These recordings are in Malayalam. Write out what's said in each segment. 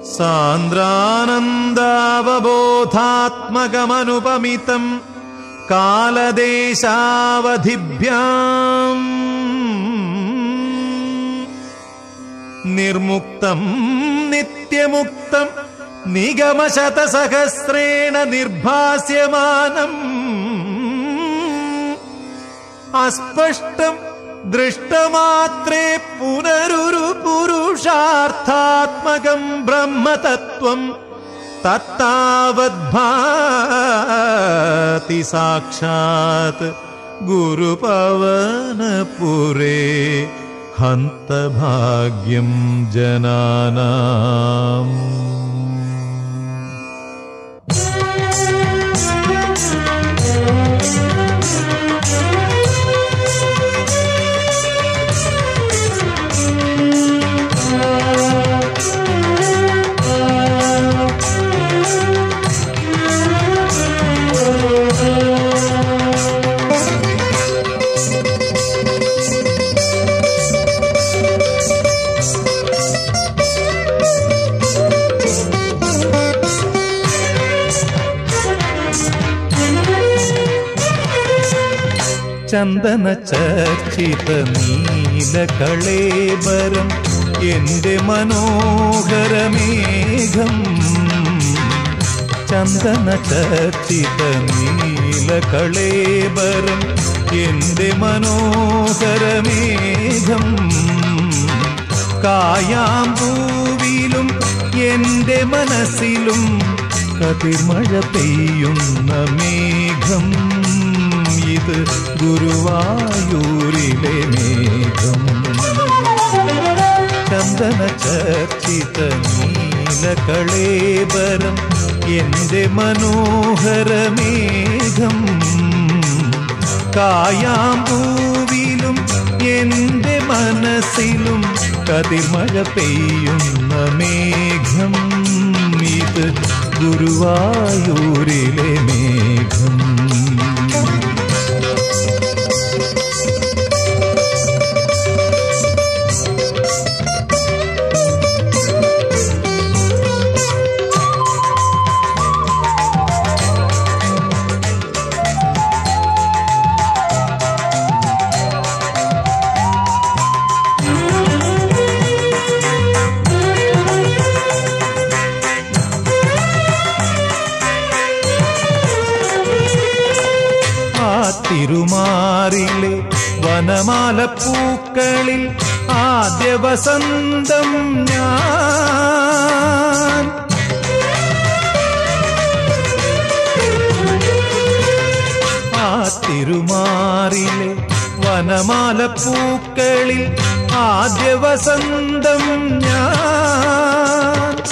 സാന്ദ്രാനന്ദാവബോധാത്മകമനുപമിതം കാലദേശാവധിഭ്യാം നിർമുക്തം നിത്യമുക്തം നിഗമശതസഹസ്രേണ നിർഭാസ്യമാനം അസ്പഷ്ടം ദൃഷ്ടമാത്രേ പുനരുരു പുരുഷാർത്ഥാത്മകം ബ്രഹ്മതത്വം തത്താവദ്ഭാതി സാക്ഷാത് ഗുരുപവനപുരേ ഹന്തഭാഗ്യം ജനാനാം ചന്ദന ചർച്ചിത നീലകളേബരം എന്റെ മനോഹരമേഘം ചന്ദന ചർച്ചിത നീലകളേബരം എന്റെ മനോഹരമേഘം കായാമ്പൂവിലും എന്റെ മനസ്സിലും കതിർമഴ പെയ്യുന്ന മേഘം ഇത് ഗുരുവായൂരിലെ മേഘം ചന്ദന ചർച്ചിത നീലകളേബരം എന്റെ മനോഹരമേഘം കായാമ്പൂവിലും എന്റെ മനസ്സിലും കതിർമഴ പെയ്യുന്ന മേഘം ഇത് ഗുരുവായൂരിലെ മേഘം ആ തിരുമാറിലെ വനമാല പൂക്കളിൽ ആദ്യ വസന്തം ഞാൻ ആ തിരുമാറിലെ വനമാല പൂക്കളിൽ ആദ്യ വസന്തം ഞാൻ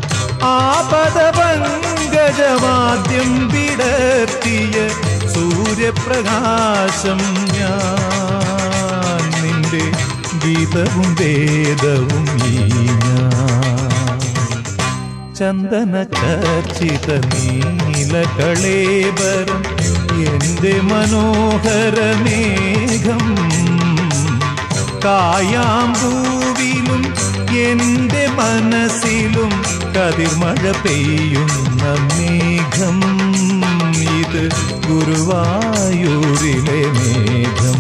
ആപദപങ്കജമാദ്യം വിടർത്തിയ സൂര്യപ്രകാശം ഞാൻ നിന്റെ ഗീതവും വേദവും ഈ ഞാൻ ചന്ദന ചർച്ചിത നീലകളേബരം എന്റെ മനോഹരമേഘം കായാമ്പൂവിലും എന്റെ മനസ്സിലും കതിർമഴ പെയ്യുന്ന മേഘം ഇത് ഗുരുവായൂരിലെ മേഘം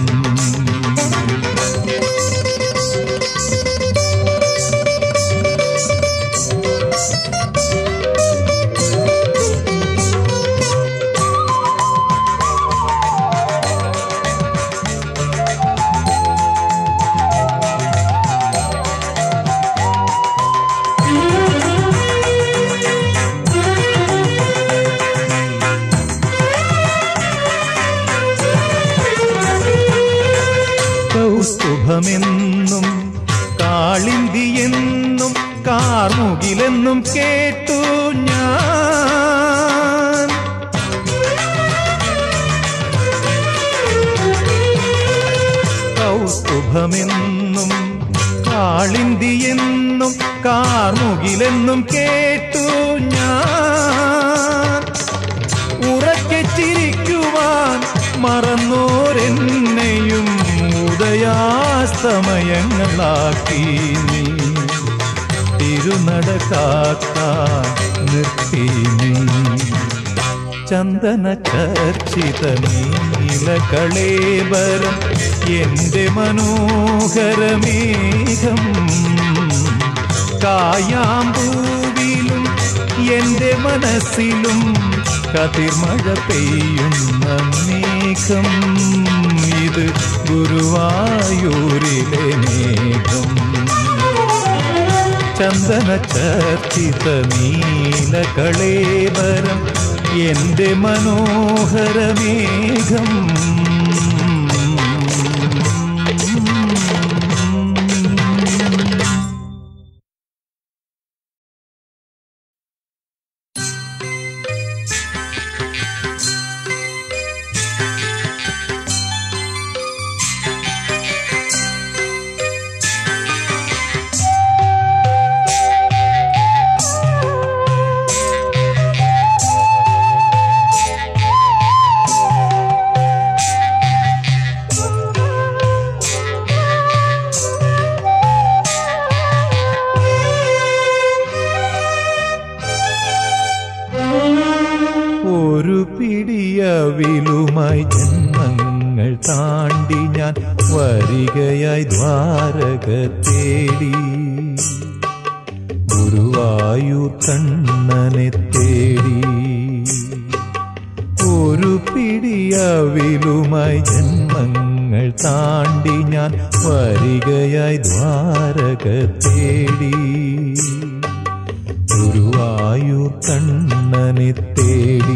കൗസ്തുഭമെന്നും കാളിന്തിയെന്നും കാർമുകിലെന്നും കേട്ടു ഞാൻ കൗസ്തുഭമെന്നും കാളിന്തിയെന്നും കാർമുകിലെന്നും കേട്ടു ഞാൻ ഉറക്കെ ചിരിക്കുവാൻ മറന്നോരെന്നെയും ഉദയാസ്തമയങ്ങളാക്കി നീ തിരുനട കാക്കാൻ നിർത്തി നീ ചന്ദന ചർച്ചിത നീലകളേബരം എന്റെ മനോഹരമേഘം കായാമ്പൂവിലും എന്റെ മനസ്സിലും കതിർമഴ പെയ്യുന്ന മേഘം ഇത് ഗുരുവായൂരിലെ മേഘം ചന്ദന ചർച്ചിത നീലകളേവരം എന്റെ മനോഹരമേഘം ഒരു പിടിയവിലുമായി ജന്മങ്ങൾ താണ്ടി ഞാൻ വരികയായി ദ്വാരക തേടി ഗുരുവായൂർ കണ്ണനെ തേടി ഒരു പിടിയവിലുമായി ജന്മങ്ങൾ താണ്ടി ഞാൻ വരികയായി ദ്വാരക തേടി ഗുരുവായൂർ കണ്ണനെ തേടി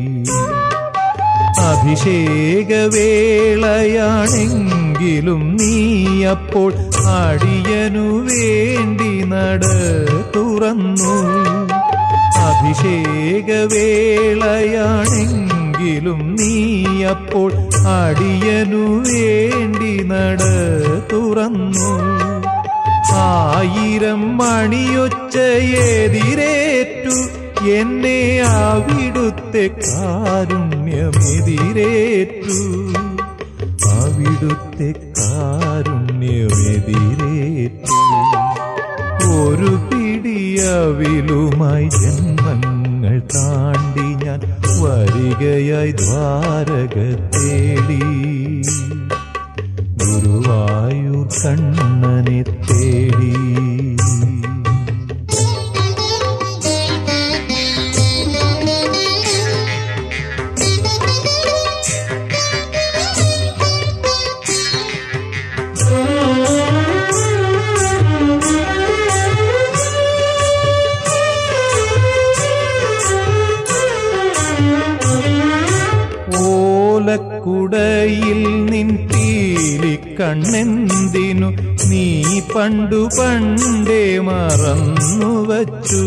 അഭിഷേകവേളയാണെങ്കിലും നീ അപ്പോൾ അടിയനു വേണ്ടി നട തുറന്നു അഭിഷേകവേളയാണെങ്കിലും നീ അപ്പോൾ അടിയനു വേണ്ടി നട തുറന്നു ആയിരം മണിയൊച്ചയെതിരേറ്റു എന്നെ അവിടുത്തെ കാരുണ്യമെതിരേറ്റു അവിടുത്തെ കാരുണ്യമെതിരേറ്റു ഒരു പിടിയവിലുമായി ജന്മങ്ങൾ താണ്ടി ഞാൻ വരികയായി ദ്വാരക തേടി ഗുരുവായൂർ കണ്ണനെ തേടി ഓലക്കുടയിൽ നിൻ പീലി കണ്ണെന്തിനു നീ പണ്ടു പണ്ടേ മറന്നു വച്ചു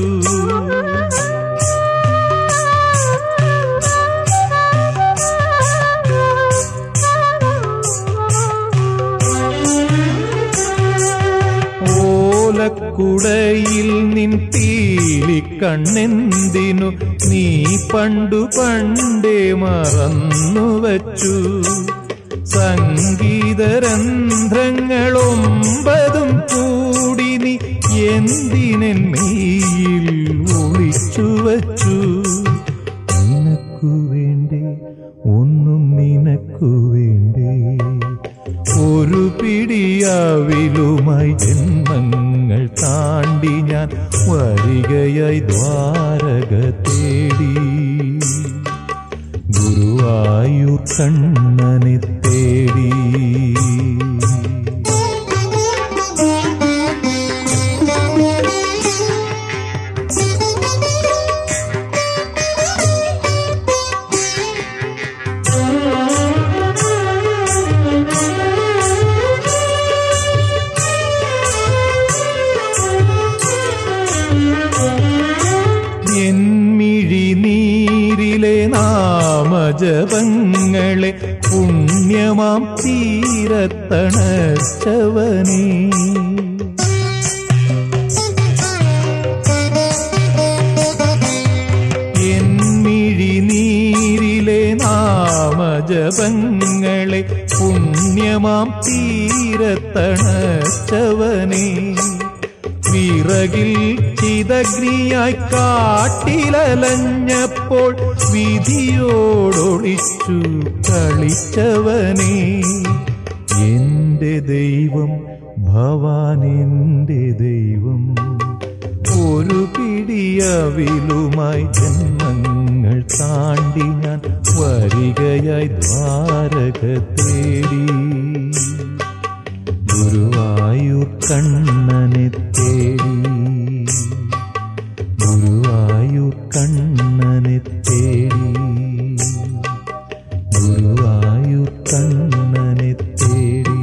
ഓലക്കുടയിൽ നിൻ പീലി കണ്ണെന്തിനു നീ പണ്ടു പണ്ടേ മറന്നു വച്ചു സംഗീതരന്ധ്രങ്ങളൊമ്പതും കൂടി നീ എന്തിനെൻ മെയ്യിൽ ഒളിച്ചു വച്ചു നിനക്കു വേണ്ടേ ഒന്നും നിനക്കു വേണ്ടേ ഒരു പിടിയാവിലുമായി ജന്മങ്ങൾ താണ്ടി ഞാൻ വരികയായി ദ്വാരക തേടി ഗുരുവായൂർ കണ്ണനെ തേടി എന്മിഴി നീരിലെ നാമജപങ്ങളെ പുണ്യമാം തീരത്തണച്ചവനേ എന്മിഴി നീരിലെ നാമജപങ്ങളെ പുണ്യമാം തീരത്തണച്ചവനേ വിറ ചിറകിൽ ചിതഗ്നിയായി കാട്ടിലലഞ്ഞപ്പോൾ വിധിയോടൊളിച്ചു കളിച്ചവനെ എന്റെ ദൈവം ഭവാൻ എന്റെ ദൈവം ഒരു പിടിയവിലുമായി ജന്മങ്ങൾ താണ്ടി ഞാൻ വരികയായി ദ്വാരക തേടി ഗുരുവായൂർ കണ്ണനെ തേടി ഗുരുവായൂർ കണ്ണനെ തേടി ഗുരുവായൂർ കണ്ണനെ തേടി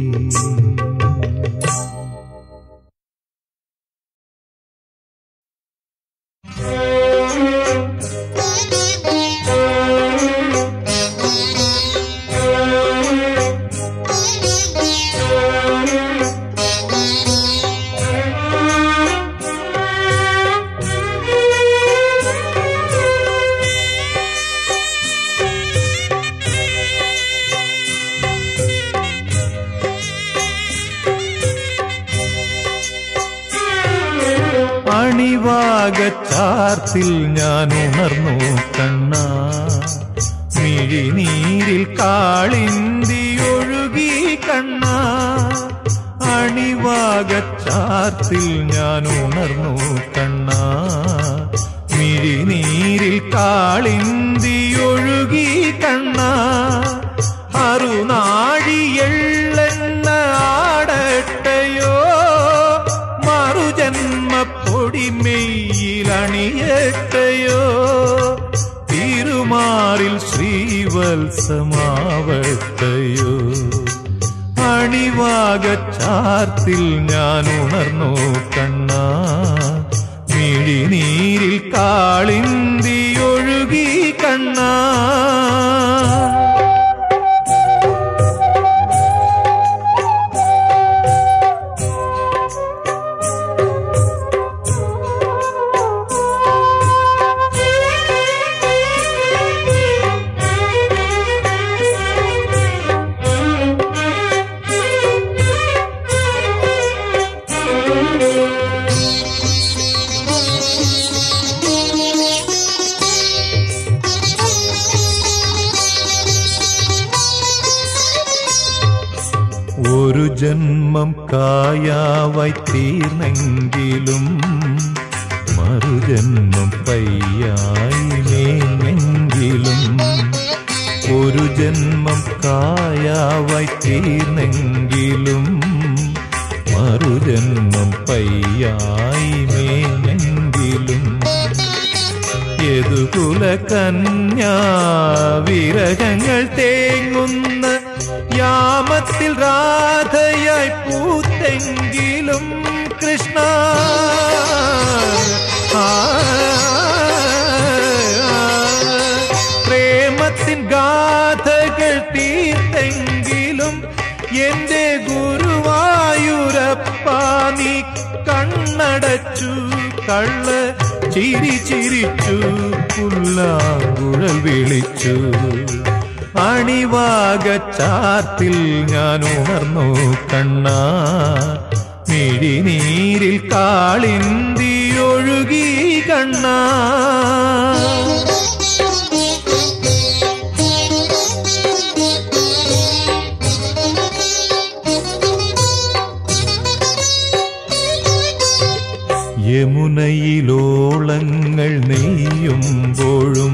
അണിവാകച്ചാർത്തിൽ ഞാൻ ഉണർന്നു കണ്ണ മിഴിനീരിൽ കാളിന്തി ഒഴുകി കണ്ണ അണിവാകച്ചാർത്തിൽ ഞാൻ ഉണർന്നു കണ്ണ മിഴിനീരിൽ കാളിന്തി ഒഴുകി കണ്ണ അറുനാഴി എള്ളെണ്ണ ആടട്ടയോ മറുജന്മ പൊടിമെയ്യിലണിയട്ടയോ തിരുമാറിൽ ശ്രീവത്സമാവട്ടയോ അണിവാകച്ചാർത്തിൽ ഞാൻ ഉണർന്നു കണ്ണ മിഴിനീരിൽ കാളിന്തി ഒഴുകി കണ്ണ ഒരു ജന്മം കായാവായി തീർന്നെങ്കിലും മറുജന്മം പയ്യായി മേഞ്ഞെങ്കിലും ഒരു ജന്മം കായാവായി തീർന്നെങ്കിലും മറുജന്മം പയ്യായി മേഞ്ഞെങ്കിലും യദുകുല കന്യാ വിരഹങ്ങൾ തേങ്ങുന്ന യാമത്തിൽ രാധയായി പൂത്തെങ്കിലും കൃഷ്ണ ആ, പ്രേമത്തിൻ ഗാഥകൾ തീർത്തെങ്കിലും എന്റെ ഗുരുവായൂരപ്പ നീ കണ്ണടച്ചു കള്ള ചിരി ചിരിച്ചു പുല്ലാങ്കുഴൽ വിളിച്ചു അണിവാകച്ചാത്തിൽ ഞാൻ ഉണർന്നു കണ്ണ മിഴിനീരിൽ കാളിന്തി ഒഴുകി കണ്ണ യമുനയിലോളങ്ങൾ നെയ്യുമ്പോഴും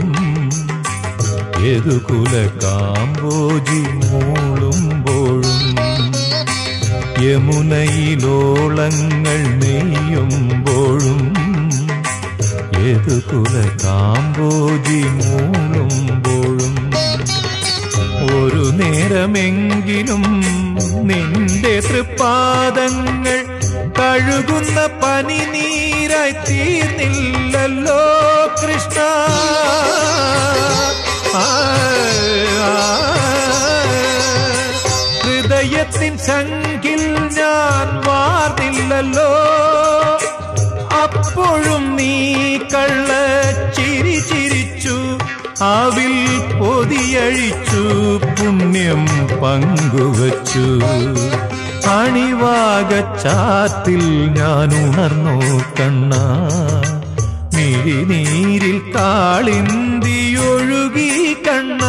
യദുകുല കാമ്പോജി മൂളുമ്പോഴും യമുനയിലോളങ്ങൾ നെയ്യുമ്പോഴും യദുകുല കാമ്പോജി മൂളുമ്പോഴും ഒരു നേരമെങ്കിലും നിന്റെ തൃപ്പാദങ്ങൾ കഴുകുന്ന പനി നീരായി തീർന്നില്ലല്ലോ കൃഷ്ണ ആ, ആ, ഹൃദയത്തിൻ സംഖിൽ ഞാൻ വാർന്നില്ലല്ലോ അപ്പോഴും നീ കള്ള ചിരി ചിരിച്ചു അവിൽ പൊതിയഴിച്ചു പുണ്യം പങ്കുവച്ചു അണിവാകച്ചാത്തിൽ ഞാൻ ഉണർന്നു കണ്ണ മിഴിനീരിൽ കാളിന്തിയൊഴുകി കണ്ണ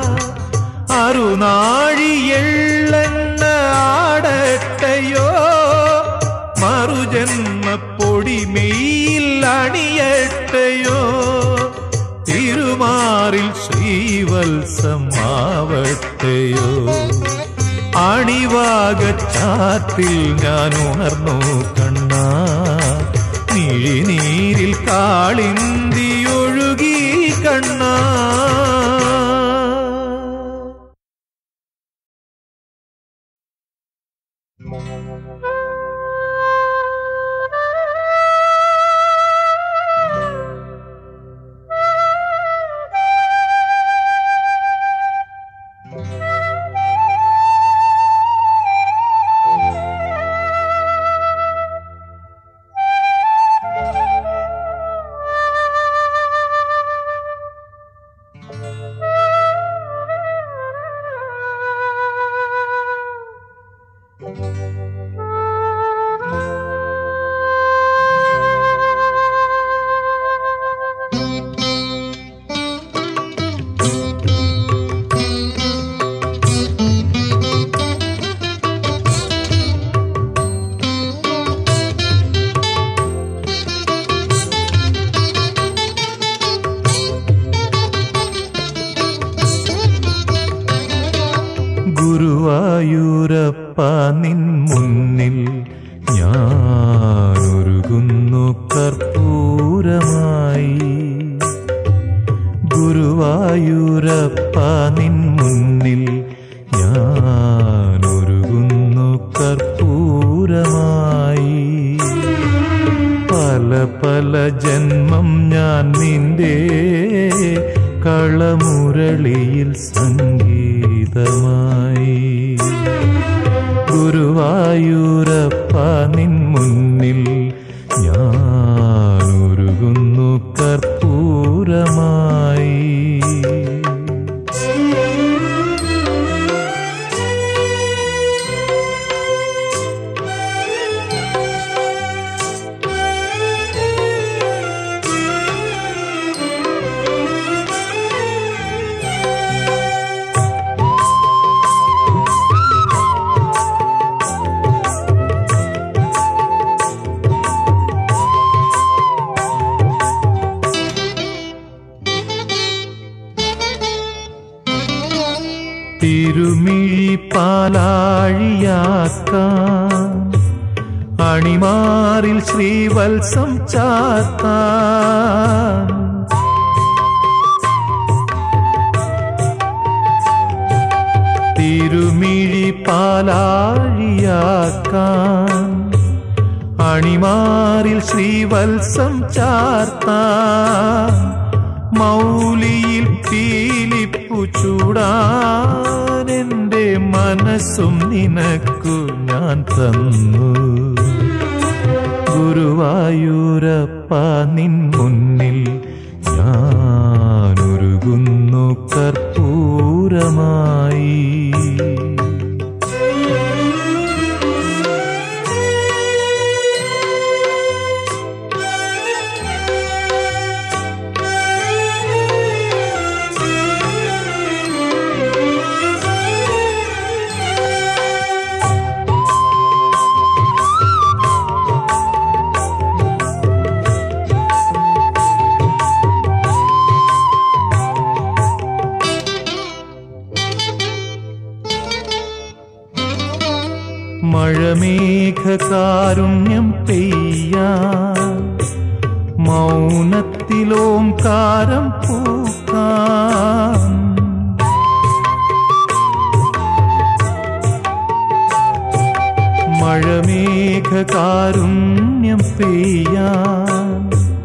അറുനാഴി എള്ളെണ്ണ ആടട്ടയോ മറുജന്മ പൊടിമെയിൽ അണിയട്ടയോ തിരുമാറിൽ ശ്രീവത്സമാവട്ടെയോ അണിവാകച്ചാത്തിൽ ഞാൻ ഉണർന്നു കണ്ണ മിഴിനീരിൽ കാളിന്തിയൊഴുകി കണ്ണ ഗുരുവായൂരപ്പ നിൻ മുന്നിൽ ഞാനൊരുകുന്നു കർപ്പൂരമായി ഗുരുവായൂരപ്പ നിൻ മുന്നിൽ ഞാനൊരുകുന്നു കർപ്പൂരമായി പല പല ജന്മം ഞാൻ നിന്റെ കളമുരളിയിൽ സംഗീതമായി ഗുരുവായൂരപ്പ നിൻ മുന്നിൽ ഞാനൊരുകുന്നു കർപ്പൂരമായി തിരുമിഴി പാലാഴിയാക്കാൻ അണിമാറിൽ ശ്രീവത്സം ചാത്താൻ തിരുമിഴി പാലാഴിയാക്കാൻ അണിമാറിൽ ശ്രീവത്സം ചാർത്താൻ മൗലിയിൽ പീലിപ്പു ചൂടാൻ എൻ്റെ മനസ്സും നിനക്കു ഞാൻ തന്നു ഗുരുവായൂരപ്പ നിൻ മുന്നിൽ ഞാനൊരുകുന്നു കർപ്പൂരമായി മഴമേഘകാരുണ്യം പെയ്യാൻ മൗനത്തിലോംകാരം പൂക്കാൻ മഴമേഘകാരുണ്യം പെയ്യാൻ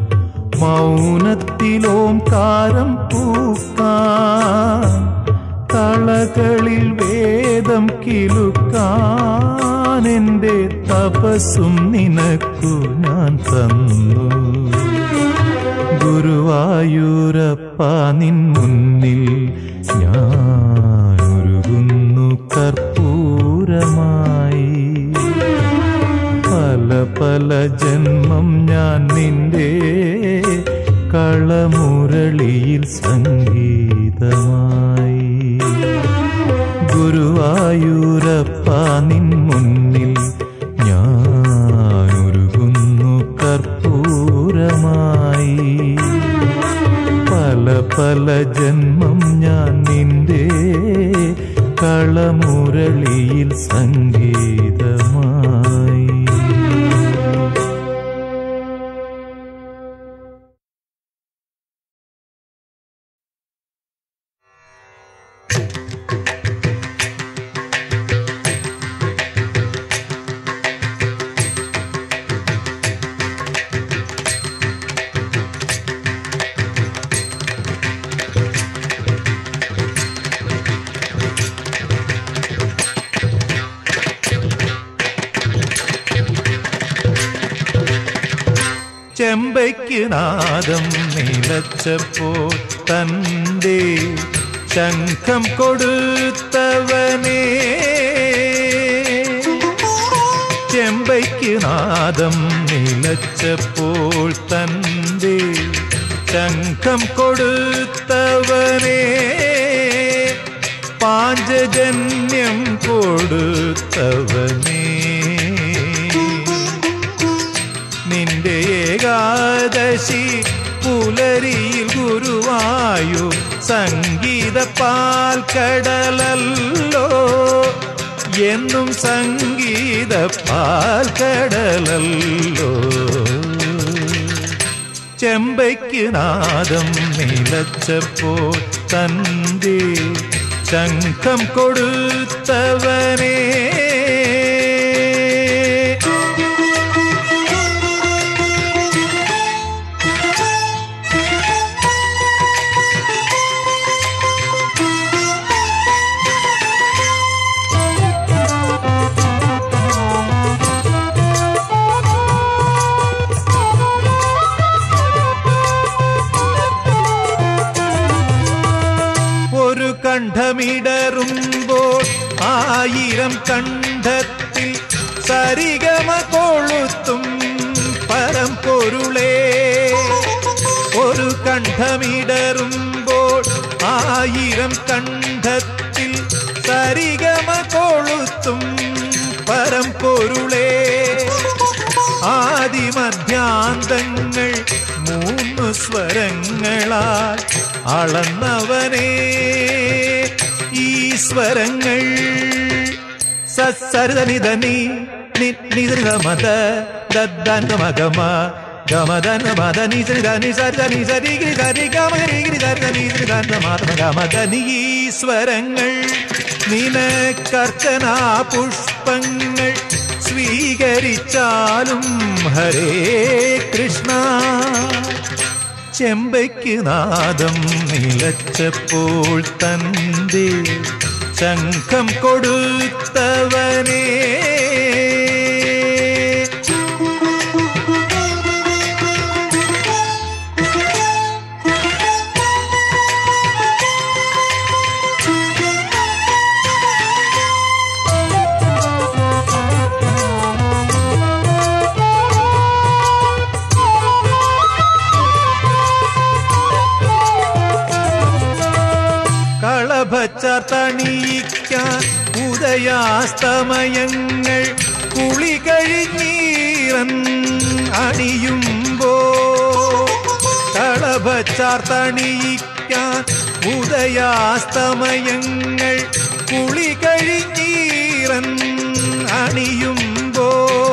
മൗനത്തിലോംകാരം പൂക്കാൻ കളകളിൽ വേദം കിലുക്കാൻ എൻ്റെ തപസ്സും നിനക്കു ഞാൻ തന്നു ഗുരുവായൂരപ്പ നിൻ മുന്നിൽ ഞാനൊരുകുന്നു കർപ്പൂരമായി പല ജന്മം ഞാൻ നിന്റെ കളമുരളിയിൽ സംഗീതമായി ഗുരുവായൂരപ്പ നിൻ മുന്നിൽ ഞാനൊരുകുന്നു കർപ്പൂരമായി പല പല ജന്മം ഞാൻ നിന്റെ കളമുരളിയിൽ സംഗീതമായി ചെമ്പയ്ക്ക് നാദം നിലച്ചപ്പോൾ തൻ്റെ ശംഖം കൊടുത്തവനേ ചെമ്പയ്ക്ക് നാദം നിലച്ചപ്പോൾ തൻ്റെ ശംഖം കൊടുത്തവനേ പാഞ്ചജന്യം കൊടുത്തവനേ നിന്റെ ഏകാദശി പുലരിയിൽ ഗുരുവായു സംഗീത പാൽക്കടലല്ലോ എന്നും സംഗീത പാൽക്കടലല്ലോ ചെമ്പയ്ക്ക് നാദം നിലച്ചപ്പോൾ തന്റെ ശംഖം കൊടുത്തവനേ ഒരു കണ്ഠമിടറുമ്പോൾ ആയിരം കണ്ഠത്തിൽ സരിഗമ കൊളുത്തും പരമ്പൊരുളേ ഒരു കണ്ഠമിടറുമ്പോൾ ആയിരം കണ്ഠത്തിൽ സരിഗമ കൊളുത്തും പരമ്പൊരുളേ ആദിമധ്യാന്തങ്ങൾ മൂന്ന് സ്വരങ്ങളാൽ അളന്നവനേ ഈ സ്വരങ്ങൾ സസരിതനിധനി നിധനിധമത ദദ്ദനമഗമ ഗമദന മദ നിസരിത നിസരിത നിസരി ഗിരി സരി ഗമ ഗിരി ഗിരി സരിത നിസരിത മാതമ ഗമദനി ഈ സ്വരങ്ങൾ നിനക്കർച്ചനാ പുഷ്പങ്ങൾ സ്വീകരിച്ചാലും ഹരേ കൃഷ്ണ ചെമ്പയ്ക്ക് നാദം നിലച്ചപ്പോൾ തന്റെ ശംഖം കൊടുത്തവനേ കളഭച്ചാർ തണിയിക്കാൻ ഉദയാസ്തമയങ്ങൾ കുളി കഴിഞ്ഞീറൻ അണിയുമ്പോ കളഭച്ചാർ തണിയിക്കാൻ ഉദയാസ്തമയങ്ങൾ കുളി കഴിഞ്ഞീറൻ അണിയുമ്പോ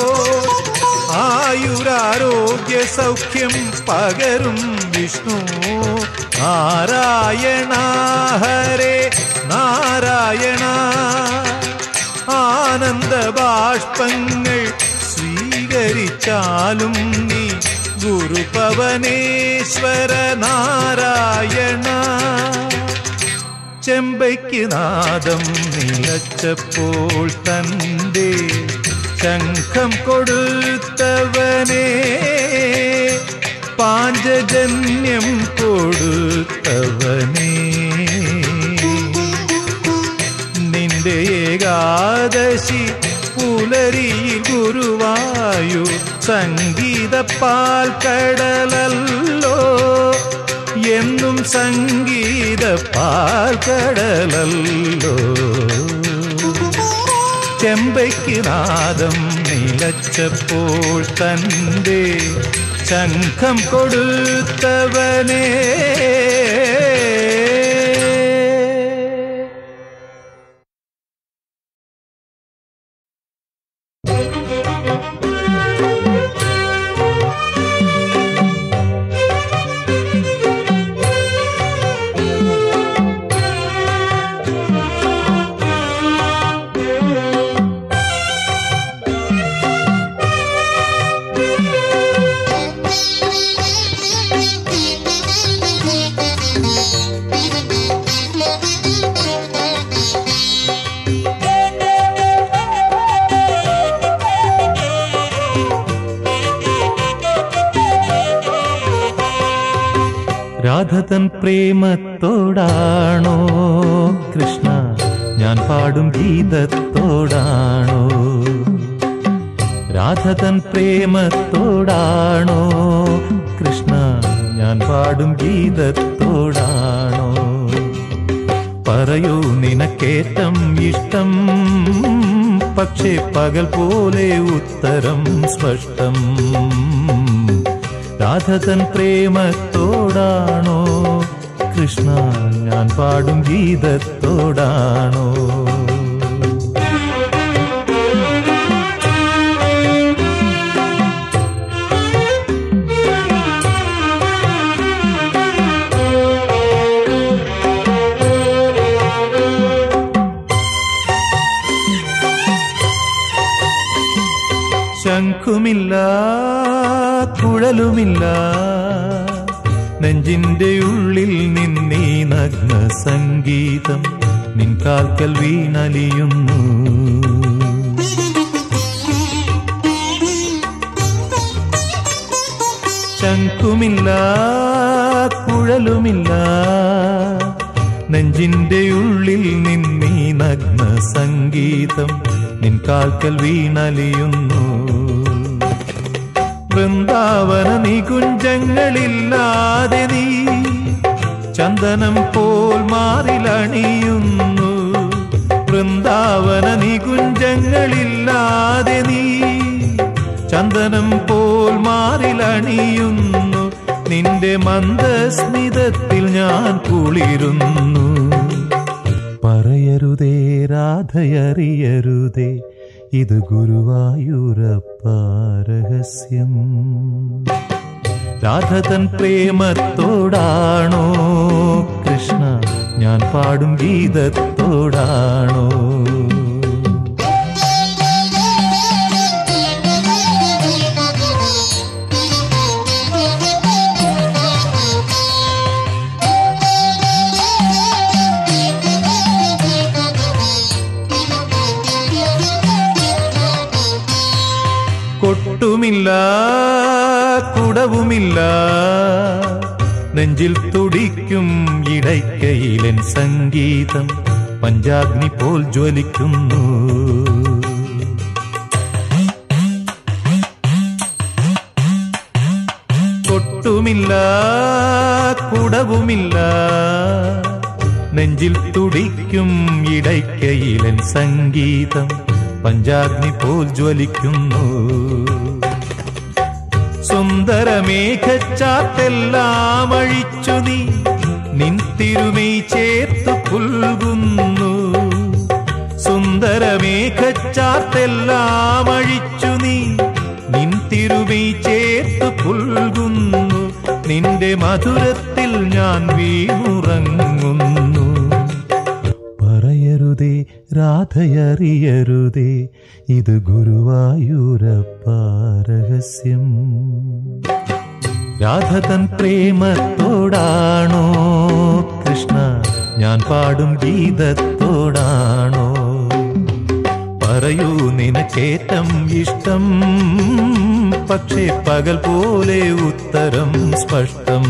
ആയുരാരോഗ്യ സൗഖ്യം പകരും വിഷ്ണു നാരായണ ഹരേ നാരായണ ആനന്ദ ബാഷ്പങ്ങൾ സ്വീകരിച്ചാലും നീ ഗുരുപവനേശ്വര നാരായണ ചെമ്പയ്ക്ക് നാദം നിലച്ചപ്പോൾ തൻ്റെ ശംഖം കൊടുത്തവനേ പാഞ്ചജന്യം കൊടുത്തവനേ നിന്റെ ഏകാദശി പുലരിയിൽ ഗുരുവായൂർ സംഗീത പാൽക്കടലല്ലോ എന്നും സംഗീത പാൽക്കടലല്ലോ ചെമ്പയ്ക്ക് നാദം നിലച്ചപ്പോൾ തൻ്റെ ശംഖം കൊടുത്തവനേ രാധതൻ പ്രേമത്തോടാണോ കൃഷ്ണ ഞാൻ പാടും ഗീതത്തോടാണോ രാധതൻ പ്രേമത്തോടാണോ കൃഷ്ണ ഞാൻ പാടും ഗീതത്തോടാണോ പറയൂ നിനക്കേറ്റം ഇഷ്ടം പക്ഷേ പകൽ പോലെ ഉത്തരം സ്പഷ്ടം രാധതൻ പ്രേമത്തോടാണോ കൃഷ്ണ ഞാൻ പാടും ഗീതത്തോടാണോ ശംഖുമില്ല കുഴലുമില്ല നെഞ്ചിന്റെ ഉള്ളിൽ നിന്നീ നഗ്ന സംഗീതം നിൻ കാൽക്കൽ വീണലിയുന്നു ശംഖുമില്ല കുഴലുമില്ല നെഞ്ചിന്റെ ഉള്ളിൽ നിന്നീ നഗ്ന സംഗീതം നിൻ കാൽക്കൽ വീണലിയുന്നു വൃന്ദാവന നികുഞ്ചങ്ങളില്ലാതെ നീ ചന്ദനം പോൽ മാറിലണിയുന്നു വൃന്ദാവന നികുഞ്ചങ്ങളില്ലാതെ നീ ചന്ദനം പോൽ മാറിലണിയുന്നു നിന്റെ മന്ദസ്മിതത്തിൽ ഞാൻ കുളിരുന്നു പറയരുതേ രാധയറിയരുതേ ഇത് ഗുരുവായൂരപ്പാരഹസ്യം രാധതൻ പ്രേമത്തോടാണോ കൃഷ്ണ ഞാൻ പാടും ഗീതത്തോടാണോ കൊട്ടുമില്ല കുടവുമില്ല നെഞ്ചിൽ തുടിക്കും ഇടയ്ക്കയിലൻ സംഗീതം പഞ്ചാഗ്നി പോൽ ജ്വലിക്കുന്നു കൊട്ടുമില്ല കുടവുമില്ല നെഞ്ചിൽ തുടിക്കും ഇടയ്ക്കയിലൻ സംഗീതം പഞ്ചാഗ്നി പോൽ ജ്വലിക്കുന്നു സുന്ദരമേഘച്ചാത്തെല്ലാം അഴിച്ചു നീ നിൻ തിരുമൈ ചേർത്തു പുൽകുന്നു സുന്ദരമേഘച്ചാത്തെല്ലാം അഴിച്ചു നീ നിൻ തിരുമൈ ചേർത്തു പുൽകുന്നു നിന്റെ മധുരത്തിൽ ഞാൻ വീണുറങ്ങുന്നു പറയരുതേ രാധയറിയരുതേ ഇത് ഗുരുവായൂരപ്പാരഹസ്യം രാധതൻ പ്രേമത്തോടാണോ കൃഷ്ണ ഞാൻ പാടും ഗീതത്തോടാണോ പറയൂ നിനക്കേറ്റം ഇഷ്ടം പക്ഷേ പകൽ പോലെ ഉത്തരം സ്പഷ്ടം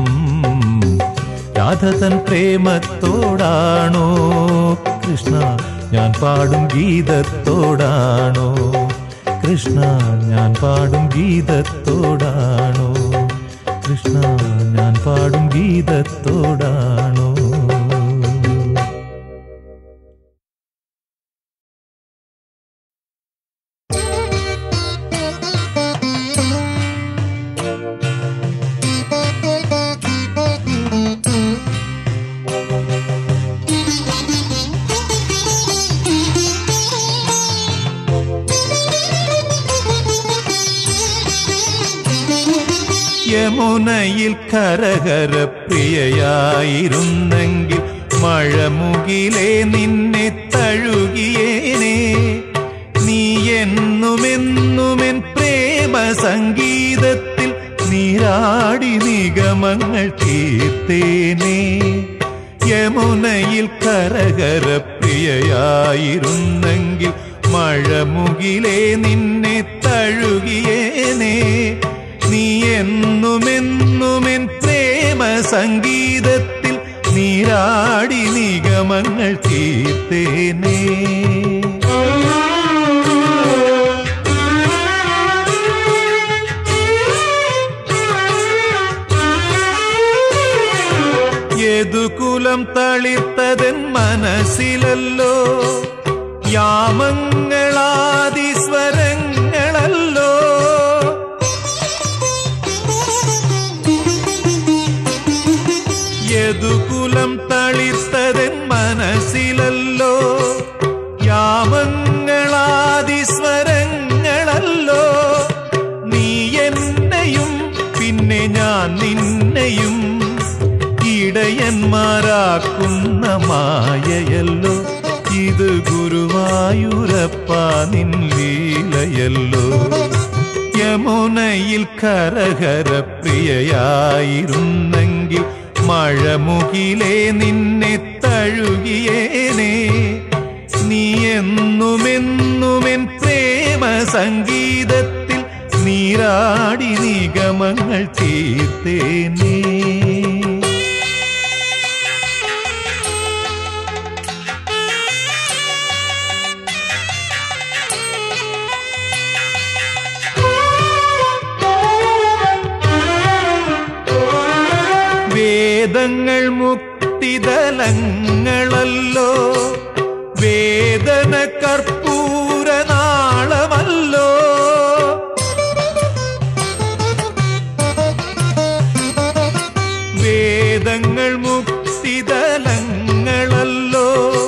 രാധതൻ പ്രേമത്തോടാണോ കൃഷ്ണ ഞാൻ പാടും ഗീതത്തോടാണോ കൃഷ്ണ ഞാൻ പാടും ഗീതത്തോടാണോ കൃഷ്ണ ഞാൻ പാടും ഗീതത്തോടാണോ യമുനയിൽ കരകര പ്രിയയായിരുന്നെങ്കിൽ മഴമുകിലേ നിന്നെ തഴുകിയേനെ നീ എന്നുമെന്നുമെൻ പ്രേമ സംഗീതത്തിൽ നീരാടി നിഗമങ്ങൾ തീർത്തേനേ യമുനയിൽ കരകര പ്രിയയായിരുന്നെങ്കിൽ മഴമുകിലേ നിന്നെ തഴുകിയേനേ നീ എന്നുമെന്നുമെൻ പ്രേമ സംഗീതത്തിൽ നീരാടി നിഗമങ്ങൾ തീർത്തേനേ യദുകുലം തളിർത്തതൻ മനസ്സിലല്ലോ യാമങ്ങളാദിസ്വരങ്ങളല്ലോ യദുകുലം തളിർത്തതൻ മനസ്സിലല്ലോ യാമങ്ങളാദിസ്വരങ്ങളല്ലോ നീ എന്നെയും പിന്നെ ഞാൻ നിന്നെയും ഇടയന്മാരാക്കുന്ന മായയല്ലോ ഇത് ഗുരുവായൂരപ്പ നിൻ ലീലയല്ലോ യമുനയിൽ കരകര പ്രിയയായിരുന്നെങ്കിൽ മഴമുകിലേ നിന്നെ തഴുകിയേനെ നീ എന്നുമെന്നുമെൻ പ്രേമ സംഗീതത്തിൽ നീരാടി നിഗമങ്ങൾ തീർത്തേനേ വേദങ്ങൾ മുക്തിതലങ്ങളല്ലോ വേദന കർപ്പൂര നാളമല്ലോ വേദങ്ങൾ മുക്തിതലങ്ങളല്ലോ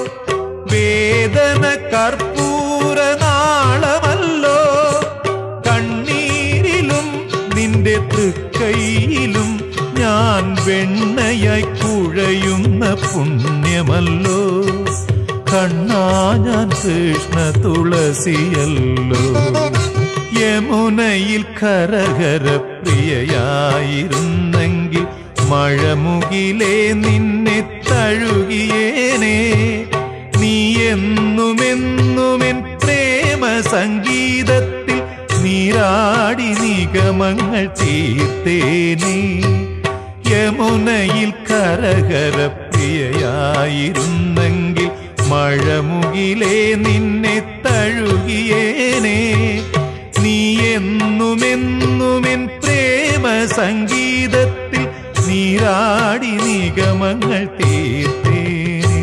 വേദന കർപ്പൂര നാളമല്ലോ കണ്ണീരിലും നിന്റെ തൃക്കൈയിലും ഞാൻ വെണ്ണയായി കുഴയുന്ന പുണ്യമല്ലോ കണ്ണാ ഞാൻ കൃഷ്ണ തുളസിയല്ലോ യമുനയിൽ കരകര പ്രിയയായിരുന്നെങ്കിൽ മഴമുകിലേ നിന്നെ തഴുകിയേനെ നീ എന്നുമെന്നുമെൻ പ്രേമ സംഗീതത്തിൽ നീരാടി നിഗമങ്ങൾ തീർത്തേനേ യമുനയിൽ കരകര പ്രിയയായിരുന്നെങ്കിൽ മഴമുകിലേ നിന്നെ തഴുകിയേനെ നീ എന്നുമെന്നുമെൻ പ്രേമ സംഗീതത്തിൽ നീരാടി നിഗമങ്ങൾ തീർത്തേനേ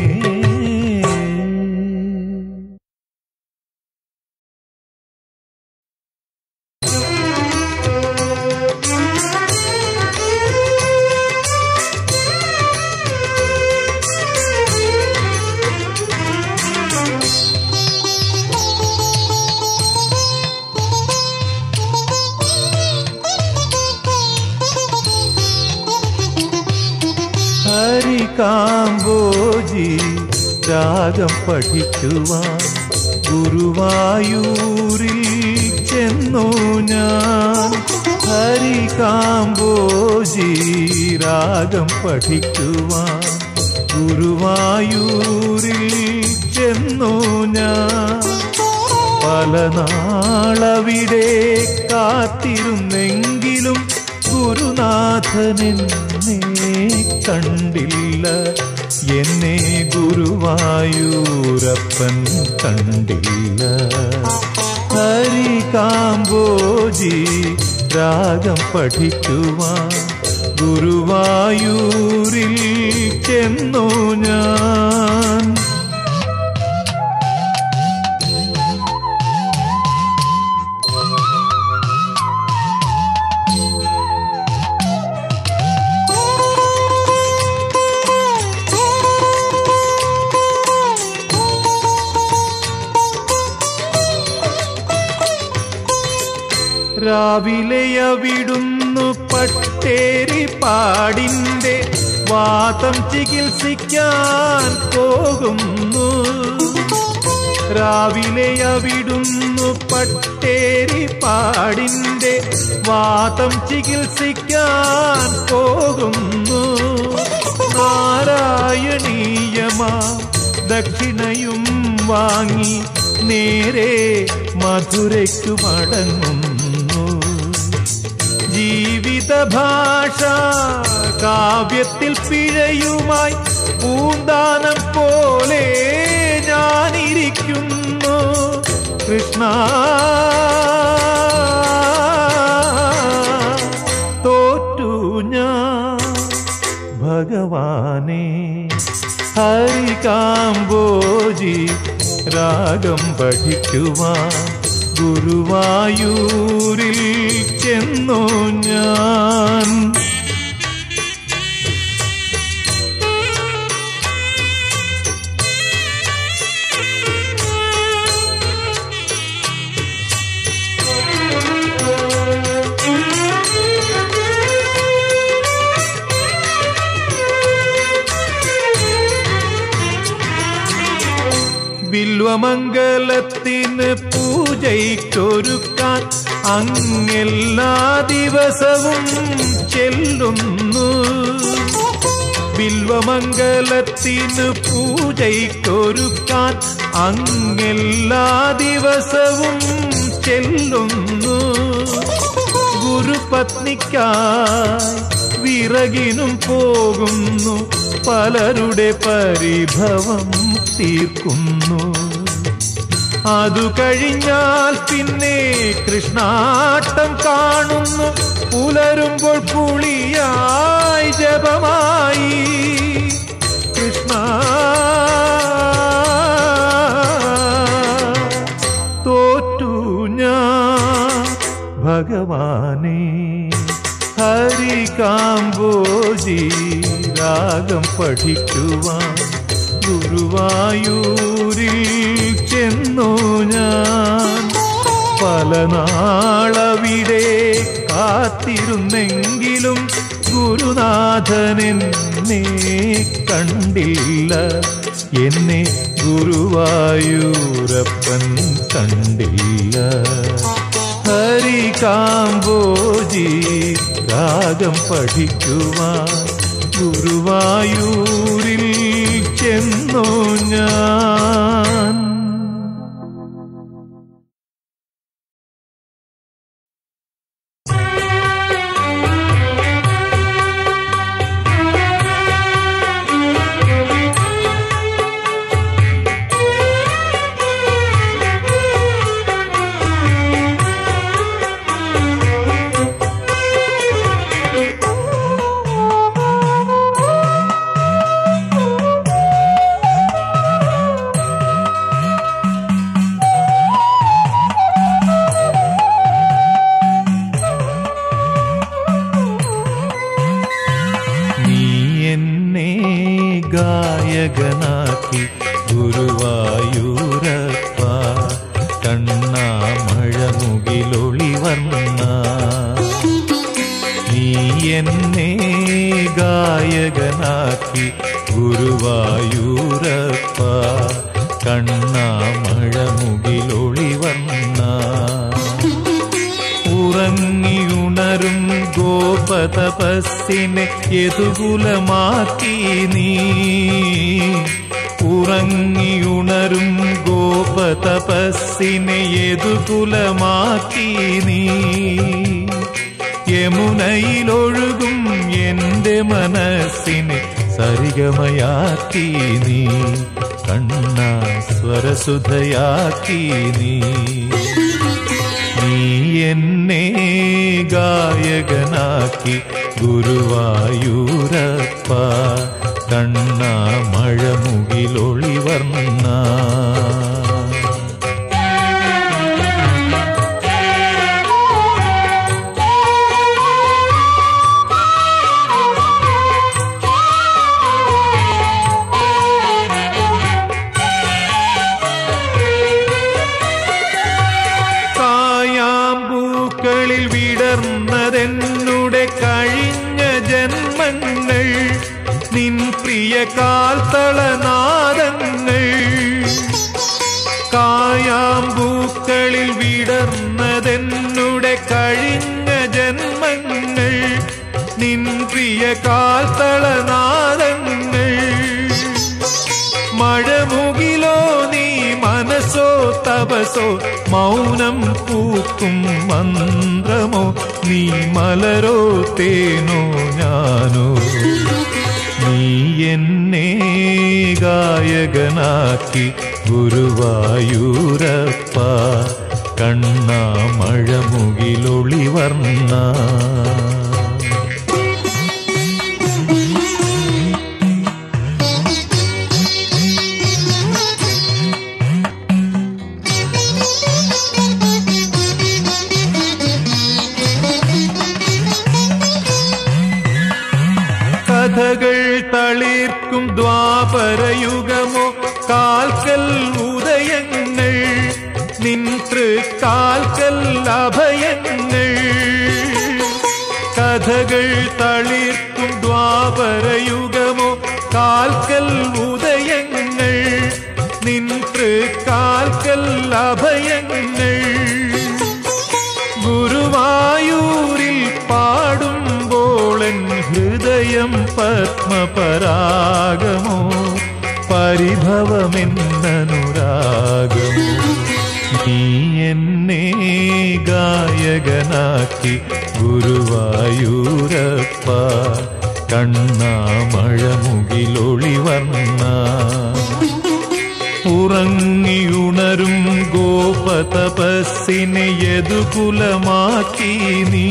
ഹരികാംബോജി രാഗം പഠിക്കുവാൻ ഗുരുവായൂരിൽ ചെന്നു ഞാൻ ഹരികാംബോജി രാഗം പഠിക്കുവാൻ ഗുരുവായൂരിൽ ചെന്നു ഞാൻ പല നാളവിടെ കാത്തിരുന്നെങ്കിലും ഗുരുനാഥനെന്നെ കണ്ടില്ല എന്നെ ഗുരുവായൂരപ്പൻ കണ്ടില്ല ഹരി കാമ്പോജി രാഗം പഠിക്കുവാൻ ഗുരുവായൂരിൽ ചെന്നു ഞാൻ രാവിലെ അവിടുന്നു പട്ടേരി പാടിന്റെ വാദം ചികിത്സിക്കാൻ പോകുന്നു രാവിലെ അവിടുന്നു പട്ടേരി പാടിന്റെ വാദം ചികിത്സിക്കാൻ പോകുന്നു നാരായണീയമാ ദക്ഷിണയും വാങ്ങി നേരെ മധുരയ്ക്കു മടങ്ങുന്നു ജീവിത ഭാഷ കാവ്യത്തിൽ പിഴയുമായി പൂന്താനം പോലെ ഞാനിരിക്കുന്നു കൃഷ്ണ തോറ്റു ഞാൻ ഭഗവാനെ ഹരികാംബോജി രാഗം പഠിക്കുവാൻ ഗുരുവായൂരിൽ ചെന്നു ഞാൻ ബില്വമംഗലത്തിന് പൂജയ്ക്കൊരുക്കാൻ അങ്ങെല്ലാ ദിവസവും ചെല്ലുന്നു ബില്വമംഗലത്തിന് പൂജയ്ക്കൊരുക്കാൻ അങ്ങെല്ലാ ദിവസവും ചെല്ലുന്നു ഗുരുപത്നിക്കായി വിറകിനും പോകുന്നു പലരുടെ പരിഭവം തീർക്കുന്നു അതു കഴിഞ്ഞാൽ പിന്നെ കൃഷ്ണാട്ടം കാണുന്നു പുലരുമ്പോൾ പുളിയായി ജപമായി കൃഷ്ണ തോറ്റു ഞാൻ ഭഗവാനെ ഹരികാംബോജി രാഗം പഠിക്കുവാൻ ഗുരുവായൂരിൽ ചെന്നു ഞാൻ പല നാളവിടെ കാത്തിരുന്നെങ്കിലും ഗുരുനാഥനെന്നെ കണ്ടില്ല എന്നെ ഗുരുവായൂരപ്പൻ കണ്ടില്ല ഹരികാംബോജി രാഗം പഠിക്കുവാൻ ഗുരുവായൂരിൽ ചെന്നു ഞാൻ നീ എന്നെ ഗായകനാക്കി ഗുരുവായൂരപ്പ കണ്ണാമഴമുകിലൊളി വർണ്ണ നീ എന്നെ ഗായകനാക്കി ഗുരുവായൂരപ്പ കണ്ണാമഴമുകിലൊളി വർണ്ണ ഉറങ്ങിയുണരും ഗോപതപസ്സിനെ യതുകുലമാക്കി നീ ഉറങ്ങിയുണരും ഗോപതപസ്സിനെ യതുകുലമാക്കി നീ യമുനയിലൊഴുകും എന്റെ മനസ്സിനെ സരിഗമയാക്കി നീ കണ്ണ സ്വരസുധയാക്കി നീ നീ എന്നെ ഗായകനാക്കി ഗുരുവായൂരപ്പ കണ്ണ മഴമുകിലൊളിവർണ്ണ കായാമ്പൂക്കളിൽ വിടർന്നതെന്നുടെ കഴിഞ്ഞ ജന്മങ്ങൾ നിൻ പ്രിയ കാൽത്തളനാദങ്ങൾ കായാമ്പൂക്കളിൽ വിടർന്നതെന്നുടെ കഴിഞ്ഞ ജന്മങ്ങൾ നിൻ പ്രിയ കാൽത്തളനാദങ്ങൾ മഴമുകിലോ നീ മനസ്സോ തപസോ മൗനം പൂക്കും മന്ത്രമോ നീ മലരോ തേനോ ഞാനോ നീ എന്നെ ഗായകനാക്കി ഗുരുവായൂരപ്പ കണ്ണ മഴമുകിലൊളിവർണ്ണ കഥകൾ തളിർക്കും ദ്വാപരയുഗമോ കാൽക്കൽ ഉദയങ്ങൾ നിൻ തൃക്കാൽക്കൽ അഭയങ്ങൾ കഥകൾ തളിർക്കും ദ്വാപരയുഗമോ കാൽക്കൽ ഉദയങ്ങൾ നിൻ തൃക്കാൽക്കൽ അഭയങ്ങൾ ഗുരുവായൂരിൽ പാടുമ്പോളൻ ഹൃദയം പത്മപരാഗമോ പരിഭവമെന്നനുരാഗമോ നീ എന്നെ ഗായകനാക്കി ഗുരുവായൂരപ്പ കണ്ണാമഴമുകിലൊളിവർണ്ണ ഉറങ്ങിയുണരും ഗോപതപസ്സിനെ യദുകുലമാക്കി നീ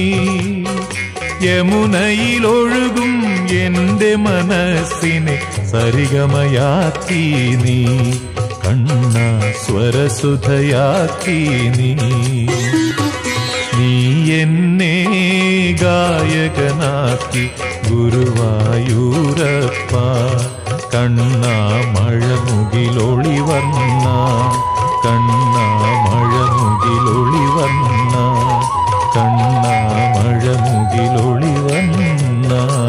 യമുനയിലൊഴുകും എന്റെ മനസ്സിനെ സരിഗമയാക്കി നീ കണ്ണ സ്വരസുധയാക്കി നീ നീ എന്നെ ഗായകനാക്കി ഗുരുവായൂരപ്പ കണ്ണ മഴമുകിലൊളിവർണ്ണ കണ്ണ മഴമുകിലൊളിവർണ്ണ കണ്ണ മഴമുകിലൊളിവർണ്ണ